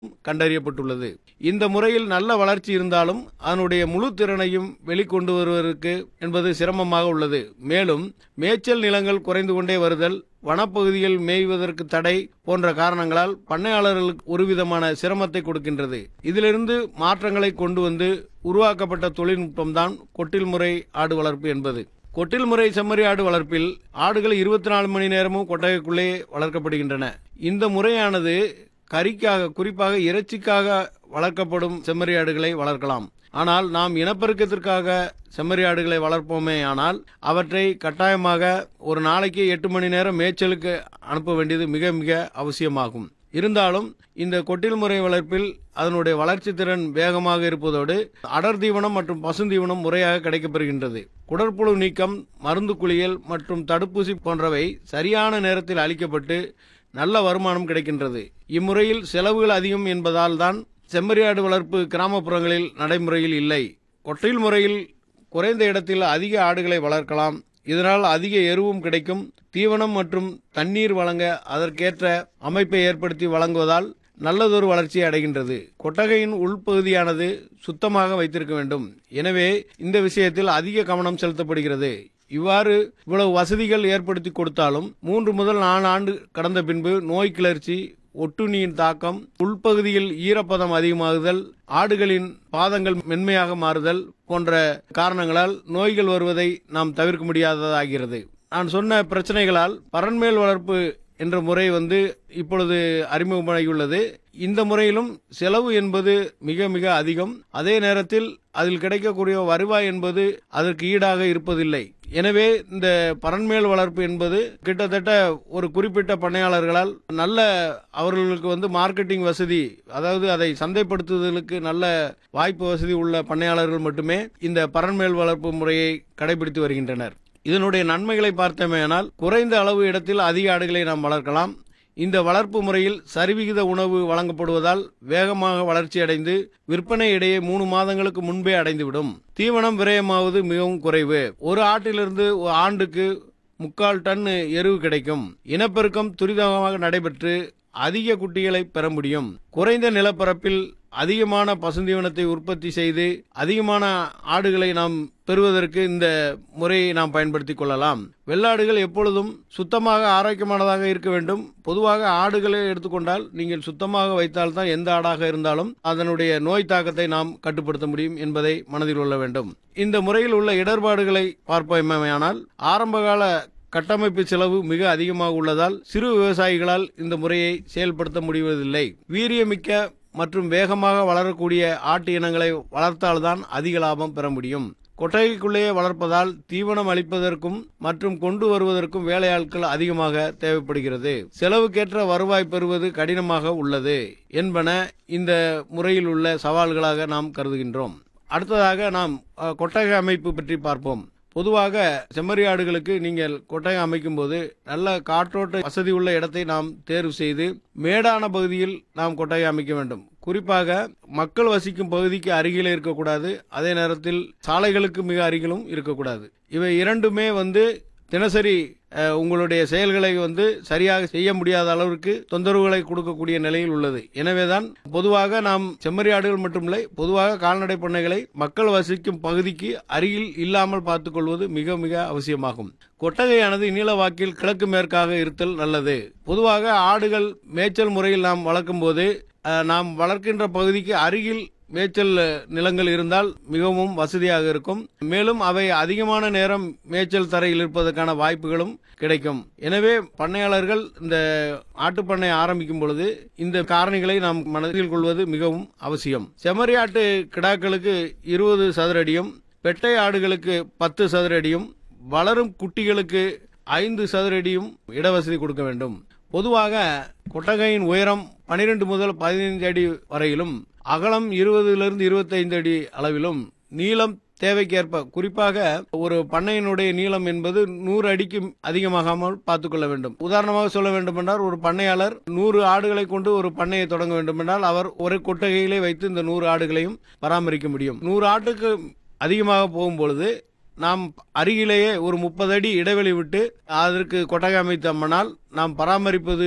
கண்டறியப்பட்டுள்ளது இந்த முறையில் நல்ல வளர்ச்சி இருந்தாலும் அதனுடைய முழு திறனையும் வெளிக்கொண்டு வருவதற்கு என்பது சிரமமாக உள்ளது மேலும் மேய்ச்சல் நிலங்கள் குறைந்து கொண்டே வருதல் வனப்பகுதியில் மேய்வதற்கு தடை போன்ற காரணங்களால் பண்ணையாளர்களுக்கு ஒருவிதமான சிரமத்தை கொடுக்கின்றது இதிலிருந்து மாற்றங்களை கொண்டு வந்து உருவாக்கப்பட்ட தொழில்நுட்பம்தான் கொட்டில் முறை ஆடு வளர்ப்பு என்பது கொட்டில் முறை செம்மறி ஆடு வளர்ப்பில் ஆடுகள் இருபத்தி நாலு மணி நேரமும் கொட்டகைக்குள்ளே வளர்க்கப்படுகின்றன இந்த முறையானது கறிக்காக குறிப்பாக இறைச்சிக்காக வளர்க்கப்படும் செம்மறி ஆடுகளை வளர்க்கலாம் ஆனால் நாம் இனப்பெருக்கத்திற்காக செம்மறி ஆடுகளை வளர்ப்போமே ஆனால் அவற்றை கட்டாயமாக ஒரு நாளைக்கு எட்டு மணி நேரம் மேய்ச்சலுக்கு அனுப்ப வேண்டியது மிக மிக அவசியமாகும் இருந்தாலும் இந்த கொட்டில் முறை வளர்ப்பில் அதனுடைய வளர்ச்சி திறன் வேகமாக இருப்பதோடு அடர் தீவனம் மற்றும் பசுந்தீவனம் முறையாக கிடைக்கப்பெறுகின்றது குடற்புழு நீக்கம் மருந்து குளியல் மற்றும் தடுப்பூசி போன்றவை சரியான நேரத்தில் அளிக்கப்பட்டு நல்ல வருமானம் கிடைக்கின்றது இம்முறையில் செலவுகள் அதிகம் என்பதால் தான் செம்மறியாடு வளர்ப்பு கிராமப்புறங்களில் நடைமுறையில் இல்லை கொட்டில் முறையில் குறைந்த இடத்தில் அதிக ஆடுகளை வளர்க்கலாம் இதனால் அதிக எருவும் கிடைக்கும் தீவனம் மற்றும் தண்ணீர் வழங்க அதற்கேற்ற அமைப்பை ஏற்படுத்தி வழங்குவதால் நல்லதொரு வளர்ச்சியை அடைகின்றது கொட்டகையின் உள்பகுதியானது சுத்தமாக வைத்திருக்க வேண்டும் எனவே இந்த விஷயத்தில் அதிக கவனம் செலுத்தப்படுகிறது இவ்வாறு இவ்வளவு வசதிகள் ஏற்படுத்தி கொடுத்தாலும் மூன்று முதல் நாலு ஆண்டு கடந்த பின்பு நோய் கிளர்ச்சி ஒட்டுண்ணியின் தாக்கம் உள்பகுதியில் ஈரப்பதம் அதிகமாகுதல் ஆடுகளின் பாதங்கள் மென்மையாக மாறுதல் போன்ற காரணங்களால் நோய்கள் வருவதை நாம் தவிர்க்க முடியாததாகிறது நான் சொன்ன பிரச்சனைகளால் பரண்மேல் வளர்ப்பு என்ற முறை வந்து இப்பொழுது அறிமுகமாகியுள்ளது இந்த முறையிலும் செலவு என்பது மிக மிக அதிகம் அதே நேரத்தில் அதில் கிடைக்கக்கூடிய வருவாய் என்பது அதற்கு ஈடாக இருப்பதில்லை எனவே இந்த பரண்மேல் வளர்ப்பு என்பது கிட்டத்தட்ட ஒரு குறிப்பிட்ட பண்ணையாளர்களால் நல்ல அவர்களுக்கு வந்து மார்க்கெட்டிங் வசதி அதாவது அதை சந்தைப்படுத்துதலுக்கு நல்ல வாய்ப்பு வசதி உள்ள பண்ணையாளர்கள் மட்டுமே இந்த பரண்மேல் வளர்ப்பு முறையை கடைபிடித்து வருகின்றனர் இதனுடைய நன்மைகளை பார்த்தோமேயானால் குறைந்த அளவு இடத்தில் அதிக ஆடுகளை நாம் வளர்க்கலாம் இந்த வளர்ப்பு முறையில் சரிவிகித உணவு வழங்கப்படுவதால் வேகமாக வளர்ச்சியடைந்து விற்பனை இடையே மூணு மாதங்களுக்கு முன்பே அடைந்துவிடும் தீவனம் விரயமாவது மிகவும் குறைவு ஒரு ஆட்டிலிருந்து ஒரு ஆண்டுக்கு முக்கால் டன் எருவு கிடைக்கும் இனப்பெருக்கம் துரிதமாக நடைபெற்று அதிக குட்டிகளை பெற முடியும் குறைந்த நிலப்பரப்பில் அதிகமான பசுந்தீவனத்தை உற்பத்தி செய்து அதிகமான ஆடுகளை நாம் பெறுவதற்கு இந்த முறையை நாம் பயன்படுத்திக் கொள்ளலாம் வெள்ளாடுகள் எப்பொழுதும் சுத்தமாக ஆரோக்கியமானதாக இருக்க வேண்டும் பொதுவாக ஆடுகளை எடுத்துக்கொண்டால் நீங்கள் சுத்தமாக வைத்தால்தான் எந்த ஆடாக இருந்தாலும் அதனுடைய நோய் தாக்கத்தை நாம் கட்டுப்படுத்த முடியும் என்பதை மனதில் கொள்ள வேண்டும் இந்த முறையில் உள்ள இடர்பாடுகளை பார்ப்போமேயானால் ஆரம்பகால கட்டமைப்பு செலவு மிக அதிகமாக உள்ளதால் சிறு விவசாயிகளால் இந்த முறையை செயல்படுத்த முடிவதில்லை வீரியமிக்க மற்றும் வேகமாக வளரக்கூடிய ஆட்டு இனங்களை வளர்த்தால்தான் அதிக லாபம் பெற முடியும் கொட்டகைக்குள்ளேயே வளர்ப்பதால் தீவனம் அளிப்பதற்கும் மற்றும் கொண்டு வருவதற்கும் வேலையாட்கள் அதிகமாக தேவைப்படுகிறது செலவுக்கேற்ற வருவாய் பெறுவது கடினமாக உள்ளது என்பன இந்த முறையில் உள்ள சவால்களாக நாம் கருதுகின்றோம் அடுத்ததாக நாம் அஹ், கொட்டகை அமைப்பு பற்றி பார்ப்போம் பொதுவாக செம்மறி ஆடுகளுக்கு நீங்கள் கொட்டகை அமைக்கும் போது நல்ல காற்றோட்ட வசதி உள்ள இடத்தை நாம் தேர்வு செய்து மேடான பகுதியில் நாம் கொட்டகை அமைக்க வேண்டும் குறிப்பாக மக்கள் வசிக்கும் பகுதிக்கு அருகில் இருக்கக்கூடாது அதே நேரத்தில் சாலைகளுக்கு மிக அருகிலும் இருக்கக்கூடாது இவை இரண்டுமே வந்து தினசரி அஹ், உங்களுடைய செயல்களை வந்து சரியாக செய்ய முடியாத அளவிற்கு தொந்தரவுகளை கொடுக்கக்கூடிய நிலையில் உள்ளது எனவேதான் பொதுவாக நாம் செம்மறி ஆடுகள் மட்டுமில்லை பொதுவாக கால்நடை பண்ணைகளை மக்கள் வசிக்கும் பகுதிக்கு அருகில் இல்லாமல் பார்த்துக் கொள்வது மிக மிக அவசியமாகும் கொட்டகையானது நீளவாக்கில் கிழக்கு மேற்காக இருத்தல் நல்லது பொதுவாக ஆடுகள் மேய்ச்சல் முறையில் நாம் வளர்க்கும் போது அஹ், நாம் வளர்க்கின்ற பகுதிக்கு அருகில் மேய்ச்சல் நிலங்கள் இருந்தால் மிகவும் வசதியாக இருக்கும் மேலும் அவை அதிகமான நேரம் மேய்ச்சல் தரையில் இருப்பதற்கான வாய்ப்புகளும் கிடைக்கும் எனவே பண்ணையாளர்கள் இந்த ஆட்டுப்பண்ணை ஆரம்பிக்கும் பொழுது இந்த காரணிகளை நாம் மனதில் கொள்வது மிகவும் அவசியம் செம்மறி ஆட்டு கிடாக்களுக்கு இருபது சதுர அடியும் பெட்டை ஆடுகளுக்கு பத்து சதுர அடியும் வளரும் குட்டிகளுக்கு ஐந்து சதுர அடியும் இடவசதி கொடுக்க வேண்டும் பொதுவாக கொட்டகையின் உயரம் 12 முதல் பதினைந்து அடி வரையிலும் அகலம் இருபதிலிருந்து இருபத்தைந்து அடி அளவிலும் நீளம் தேவைக்கேற்ப குறிப்பாக ஒரு பண்ணையினுடைய நீளம் என்பது நூறு அடிக்கு அதிகமாகாமல் பார்த்துக்கொள்ள வேண்டும் உதாரணமாக சொல்ல வேண்டுமென்றால் ஒரு பண்ணையாளர் நூறு ஆடுகளை கொண்டு ஒரு பண்ணையை தொடங்க வேண்டுமென்றால் அவர் ஒரு கொட்டகையிலே வைத்து இந்த நூறு ஆடுகளையும் பராமரிக்க முடியும் நூறு ஆட்டுக்கு அதிகமாக போகும்பொழுது நாம் அருகிலேயே ஒரு முப்பது அடி இடைவெளி விட்டு அதற்கு கொட்டகை அமைத்தோம்னால் நாம் பராமரிப்பது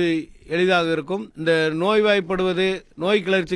எளிதாக இருக்கும் இந்த நோய்வாய்ப்படுவது நோய் கிளர்ச்சி